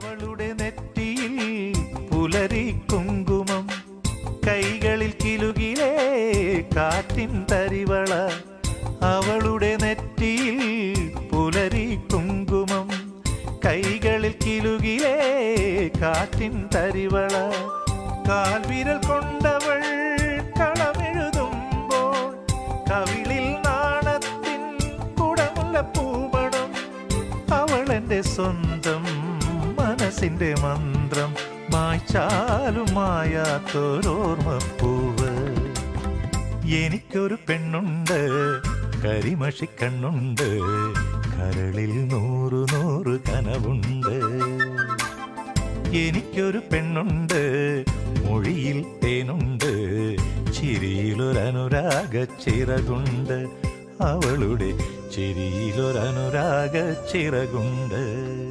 അവളുടെ നെറ്റിയിൽ പുലരി കുങ്കുമം കൈകളിൽ കിലുകിലേ കാറ്റിൻ തരിവള അവളുടെ നെറ്റിയിൽ പുലരി കുങ്കുമം കൈകളിൽ കിലുകിലേ കാറ്റിൻ തരിവള കാൽവിരൽ കൊണ്ടവൾ കളമെഴുതുമ്പോൾ കവിളിൽ നാണത്തിൻ കുടമുള്ള പൂപടം അവൾ എന്റെ സ്വന്തം മനസ്സിന്റെ മന്ത്രം മായ്ച്ചാലും മായാത്തൊരോർമ്മപ്പൂവ് എനിക്കൊരു പെണ്ണുണ്ട് കരിമഷി കണ്ണുണ്ട് കരളിൽ നൂറു നൂറ് കനവുണ്ട് എനിക്കൊരു പെണ്ണുണ്ട് മൊഴിയിൽ തേനുണ്ട് ചിരിയിലൊരനുരാഗ ചിറകുണ്ട് അവളുടെ ചിരിയിലൊരനുരാഗ ചിറകുണ്ട്